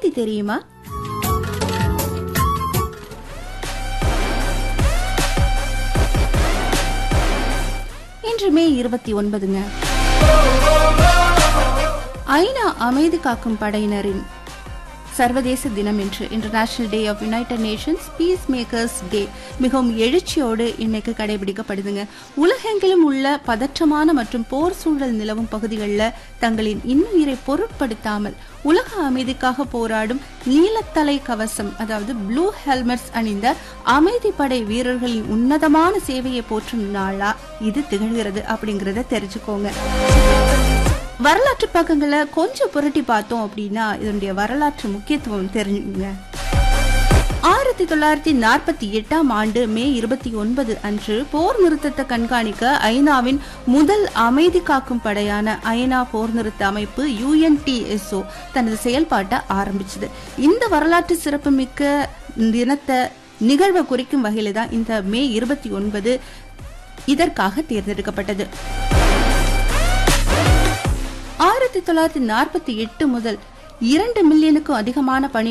செய்தி தெரியுமா இன்று மே இருபத்தி ஒன்பதுங்க ஐநா அமைதி காக்கும் படையினரின் சர்வதேச தினம் என்று international day of United Nations peace makers day மிகவும் எழுச்சியோடு இன்னைக்கு கடைபிடிக்கப்படுதுங்க உலகெங்கிலும் உள்ள பதற்றமான மற்றும் போர் சூழல் நிலவும் பகுதிகளில் தங்களின் இன்னுயிரை பொருட்படுத்தாமல் உலக அமைதிக்காக போராடும் நீலத்தலை கவசம் அதாவது ப்ளூ ஹெல்மெட்ஸ் அணிந்த அமைதிப்படை வீரர்களின் உன்னதமான சேவையை போற்றும் நாளா இது திகழ்கிறது அப்படிங்கறத தெரிஞ்சுக்கோங்க வரலாற்று பக்கங்களை கொஞ்சம் புரட்டி பார்த்தோம் அப்படின்னா இதனுடைய வரலாற்று முக்கியத்துவம் தெரிஞ்சுங்க ஆயிரத்தி தொள்ளாயிரத்தி நாற்பத்தி எட்டாம் ஆண்டு மே இருபத்தி ஒன்பது அன்று போர் நிறுத்தத்தை கண்காணிக்க ஐநாவின் முதல் அமைதி காக்கும் படையான ஐநா போர் நிறுத்த அமைப்பு யுஎன்டிஎஸ்ஓ தனது செயல்பாட்டை ஆரம்பிச்சது இந்த வரலாற்று சிறப்புமிக்க தினத்தை நிகழ்வை குறிக்கும் வகையில தான் இந்த மே இருபத்தி ஒன்பது இதற்காக தேர்ந்தெடுக்கப்பட்டது ஆயிரத்தி தொள்ளாயிரத்தி நாற்பத்தி எட்டு முதல் இரண்டு மில்லியனுக்கும் அதிகமான பணி